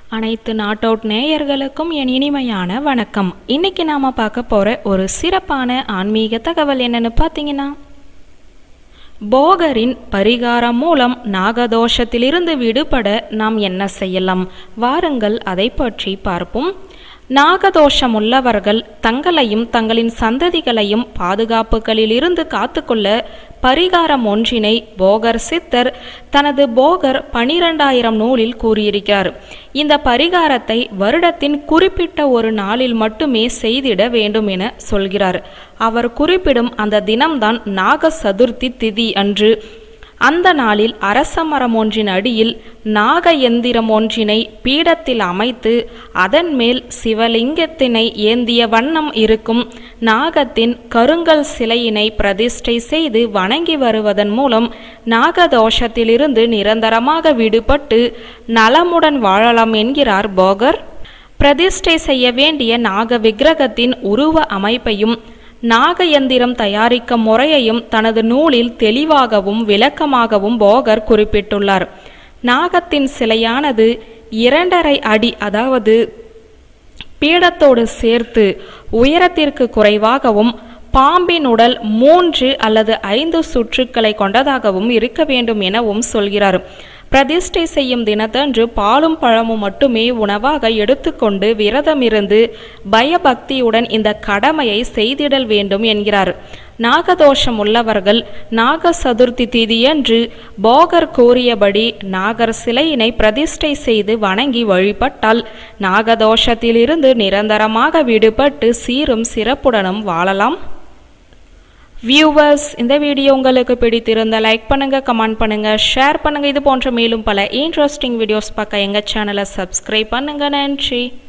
அனைத்து நாட்டவுட் நேயர்களுக்கும் என் இனிமையான வணக்கம் இன்னைக்கு நாம பார்க்க போற ஒரு சிறப்பான ஆன்மீக தகவல் என்னன்னு பார்த்தீங்கன்னா போகரின் பரிகாரம் மூலம் நாகதோஷத்திலிருந்து விடுபட நாம் என்ன செய்யலாம் வாருங்கள் அதை பற்றி பார்ப்போம் நாகதோஷம் உள்ளவர்கள் தங்களையும் தங்களின் சந்ததிகளையும் பாதுகாப்புகளிலிருந்து காத்துக்கொள்ள பரிகாரம் ஒன்றினை போகர் சித்தர் தனது போகர் பனிரெண்டாயிரம் நூலில் கூறியிருக்கிறார் இந்த பரிகாரத்தை வருடத்தின் குறிப்பிட்ட ஒரு நாளில் மட்டுமே செய்திட வேண்டும் என சொல்கிறார் அவர் குறிப்பிடும் அந்த தினம்தான் நாக சதுர்த்தி திதி அன்று அந்த நாளில் அரச மரம் ஒன்றின் அடியில் நாக எந்திரம் ஒன்றினை பீடத்தில் அமைத்து அதன் மேல் சிவலிங்கத்தினை ஏந்திய வண்ணம் இருக்கும் நாகத்தின் கருங்கல் சிலையினை பிரதிஷ்டை செய்து வணங்கி வருவதன் மூலம் நாகதோஷத்திலிருந்து நிரந்தரமாக விடுபட்டு நலமுடன் வாழலாம் என்கிறார் போகர் பிரதிஷ்டை செய்ய வேண்டிய நாக விக்கிரகத்தின் உருவ அமைப்பையும் நாகயந்திரம் தயாரிக்கும் முறையையும் தனது நூலில் தெளிவாகவும் விளக்கமாகவும் போகர் குறிப்பிட்டுள்ளார் நாகத்தின் சிலையானது இரண்டரை அடி அதாவது பீடத்தோடு சேர்த்து உயரத்திற்கு குறைவாகவும் பாம்பின் உடல் மூன்று அல்லது ஐந்து சுற்றுக்களை கொண்டதாகவும் இருக்க வேண்டும் எனவும் சொல்கிறார் பிரதிஷ்டை செய்யும் தினத்தன்று பாலும் பழமும் மட்டுமே உணவாக எடுத்துக்கொண்டு விரதமிருந்து பயபக்தியுடன் இந்த கடமையை செய்திடல் வேண்டும் என்கிறார் நாகதோஷம் உள்ளவர்கள் நாக சதுர்த்தி திதியன்று போகர் கூறியபடி நாகர் சிலையினை பிரதிஷ்டை செய்து வணங்கி வழிபட்டால் நாகதோஷத்திலிருந்து நிரந்தரமாக விடுபட்டு சீரும் சிறப்புடனும் வாழலாம் வியூவர்ஸ் இந்த வீடியோ உங்களுக்கு பிடித்திருந்த லைக் பண்ணுங்க கமெண்ட் பண்ணுங்க ஷேர் பண்ணுங்க இது போன்ற மேலும் பல இன்ட்ரெஸ்டிங் வீடியோஸ் பார்க்க எங்க சேனலை சப்ஸ்கிரைப் பண்ணுங்க நன்றி